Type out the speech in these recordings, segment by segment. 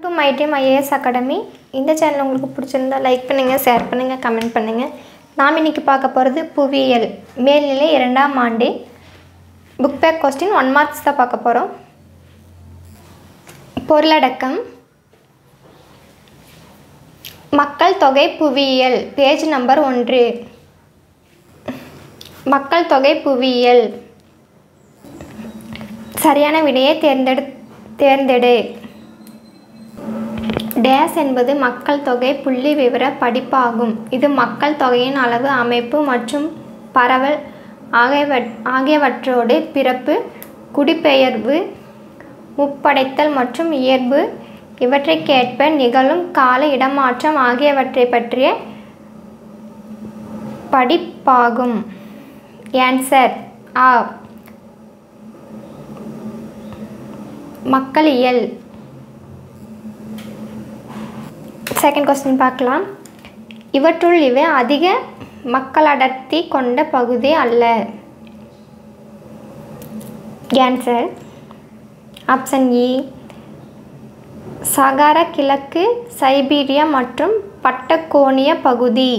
my dream IAS academy இந்த channel உங்களுக்கு பிடிச்சிருந்தா லைக் பண்ணுங்கள் ஷேர் பண்ணுங்கள் கமெண்ட் பண்ணுங்கள் நாம் இன்றைக்கி பார்க்க போகிறது புவியியல் மேல்நிலை இரண்டாம் ஆண்டு book back question one marks தான் பார்க்க போகிறோம் பொருளடக்கம் மக்கள் தொகை புவியியல் பேஜ் நம்பர் ஒன்று மக்கள் தொகை புவியியல் சரியான விடையை தேர்ந்தெடு தேர்ந்தெடு டேஸ் என்பது மக்கள் தொகை புள்ளி விவர படிப்பாகும் இது மக்கள் தொகையின் அளவு அமைப்பு மற்றும் பரவல் ஆகியவற் ஆகியவற்றோடு பிறப்பு குடிபெயர்வு முப்படைத்தல் மற்றும் இயல்பு இவற்றைக்கேற்ப நிகழும் கால இடமாற்றம் ஆகியவற்றை பற்றிய படிப்பாகும் ஆன்சர் ஆ மக்களியல் செகண்ட் கொஸ்டின் பார்க்கலாம் இவற்றுள் இவை அதிக மக்கள் அடர்த்தி கொண்ட பகுதி அல்ல ஆன்சர் ஆப்ஷன் இ சகாரா கிழக்கு சைபீரியா மற்றும் பட்டக்கோணிய பகுதி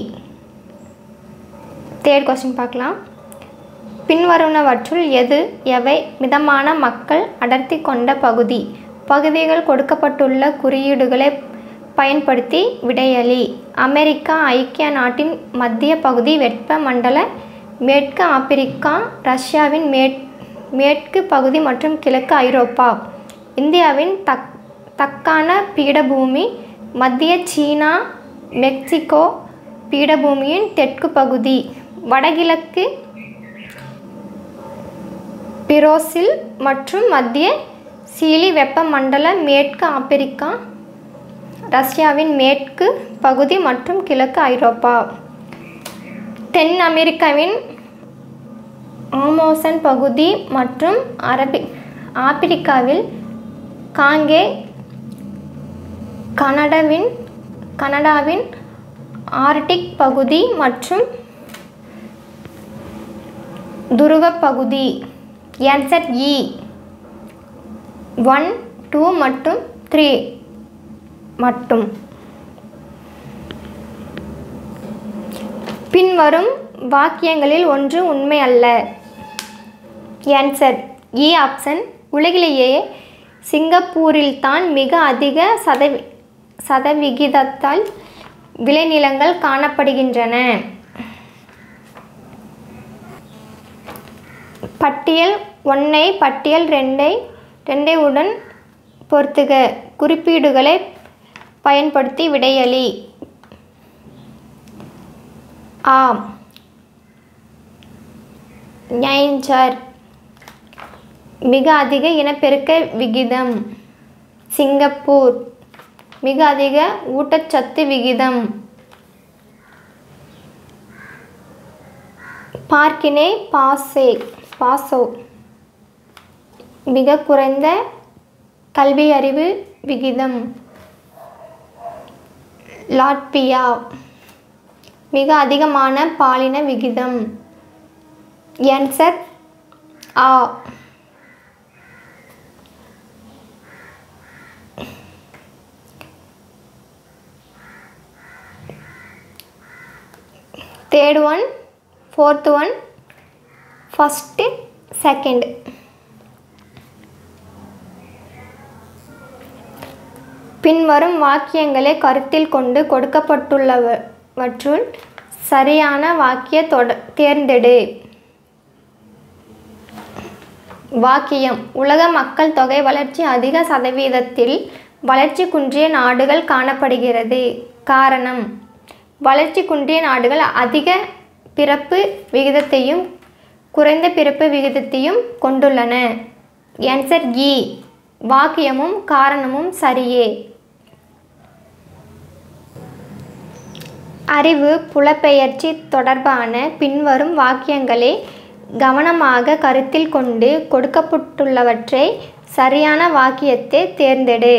தேர்ட் கொஸ்டின் பார்க்கலாம் பின்வருவனவற்றுள் எது எவை மிதமான மக்கள் அடர்த்தி கொண்ட பகுதி பகுதிகள் கொடுக்கப்பட்டுள்ள குறியீடுகளை பயன்படுத்தி விடையளி அமெரிக்கா ஐக்கிய நாட்டின் மத்திய பகுதி வெப்ப மண்டல மேற்கு ஆப்பிரிக்கா ரஷ்யாவின் மேற் மேற்கு பகுதி மற்றும் கிழக்கு ஐரோப்பா இந்தியாவின் தக் தக்கான பீடபூமி மத்திய சீனா மெக்சிகோ பீடபூமியின் தெற்கு பகுதி வடகிழக்கு பிரேசில் மற்றும் மத்திய சீலி வெப்பமண்டல மேற்கு ஆப்பிரிக்கா ரஷ்யாவின் மேற்கு பகுதி மற்றும் கிழக்கு ஐரோப்பா தென் அமெரிக்காவின் ஆமோசன் பகுதி மற்றும் அரபி ஆப்பிரிக்காவில் காங்கே கனடாவின் கனடாவின் ஆர்டிக் பகுதி மற்றும் துருவ பகுதி ஆன்சர் இ ஒன் டூ மற்றும் த்ரீ மட்டும் பின்வரும் வாக்கியங்களில் ஒன்று உண்மை அல்ல ஆன்சர் இ ஆப்ஷன் உலகிலேயே சிங்கப்பூரில்தான் மிக அதிக சதவி சதவிகிதத்தால் விளைநிலங்கள் காணப்படுகின்றன பட்டியல் ஒன்றை பட்டியல் ரெண்டை ரெண்டை உடன் பொறுத்துக குறிப்பீடுகளை பயன்படுத்தி விடையளி ஆம் நைன்சார் மிக அதிக இனப்பெருக்க விகிதம் சிங்கப்பூர் மிக அதிக ஊட்டச்சத்து விகிதம் பார்க்கினே பாசே பாசோ மிக குறைந்த கல்வி அறிவு விகிதம் லாட்பியா மிக அதிகமான பாலின விகிதம் ஆன்சர் ஆ third one fourth one first second பின்வரும் வாக்கியங்களை கருத்தில் கொண்டு கொடுக்கப்பட்டுள்ளவற்றுள் சரியான வாக்கிய தொட தேர்ந்தெடு வாக்கியம் உலக மக்கள் தொகை வளர்ச்சி அதிக சதவீதத்தில் வளர்ச்சி குன்றிய நாடுகள் காணப்படுகிறது காரணம் வளர்ச்சி குன்றிய நாடுகள் அதிக பிறப்பு விகிதத்தையும் குறைந்த பிறப்பு விகிதத்தையும் கொண்டுள்ளன ஆன்சர் இ வாக்கியமும் காரணமும் சரியே அறிவு புலப்பெயர்ச்சி தொடர்பான பின்வரும் வாக்கியங்களை கவனமாக கருத்தில் கொண்டு கொடுக்கப்பட்டுள்ளவற்றை சரியான வாக்கியத்தை தேர்ந்தெடு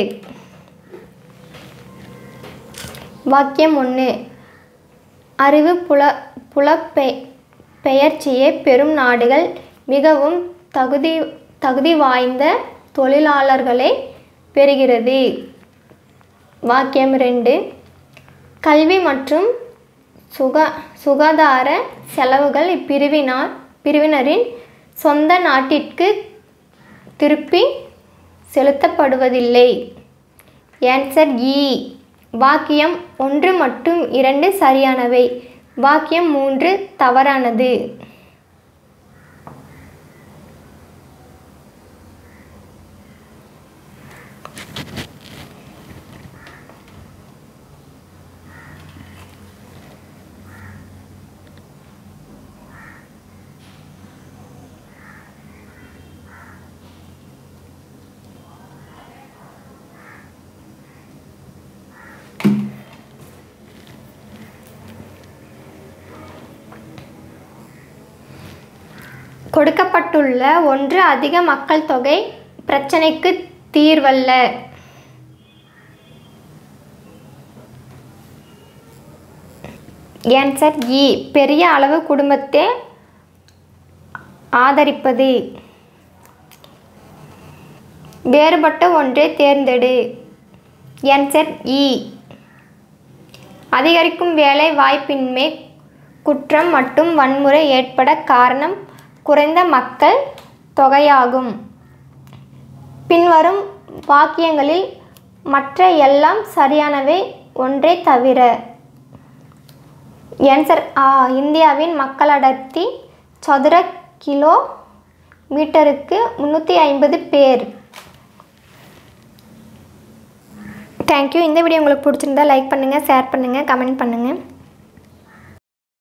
வாக்கியம் ஒன்று அறிவு புல புலப்பெ பெயர்ச்சியை பெறும் நாடுகள் மிகவும் தகுதி தகுதி வாய்ந்த தொழிலாளர்களை பெறுகிறது வாக்கியம் ரெண்டு கல்வி மற்றும் சுகா சுகாதார செலவுகள் இப்பிரிவினார் பிரிவினரின் சொந்த நாட்டிற்கு திருப்பி செலுத்தப்படுவதில்லை ஆன்சர் இ வாக்கியம் ஒன்று மற்றும் இரண்டு சரியானவை வாக்கியம் மூன்று தவறானது கொடுக்கப்பட்டுள்ள ஒன்று அதிக மக்கள் தொகை பிரச்சனைக்கு தீர்வல்ல ஆன்சர் இ பெரிய அளவு குடும்பத்தை ஆதரிப்பது வேறுபட்ட ஒன்றை தேர்ந்தெடு ஆன்சர் இ அதிகரிக்கும் வேலை வாய்ப்பின்மை குற்றம் மற்றும் வன்முறை ஏற்பட காரணம் குறைந்த மக்கள் தொகையாகும் பின்வரும் வாக்கியங்களில் மற்ற எல்லாம் சரியானவை ஒன்றே தவிர ஆன்சர் ஆ இந்தியாவின் மக்கள் அடர்த்தி சதுர கிலோ மீட்டருக்கு முந்நூற்றி ஐம்பது பேர் தேங்க்யூ இந்த வீடியோ உங்களுக்கு பிடிச்சிருந்தா லைக் பண்ணுங்கள் ஷேர் பண்ணுங்கள் கமெண்ட் பண்ணுங்கள்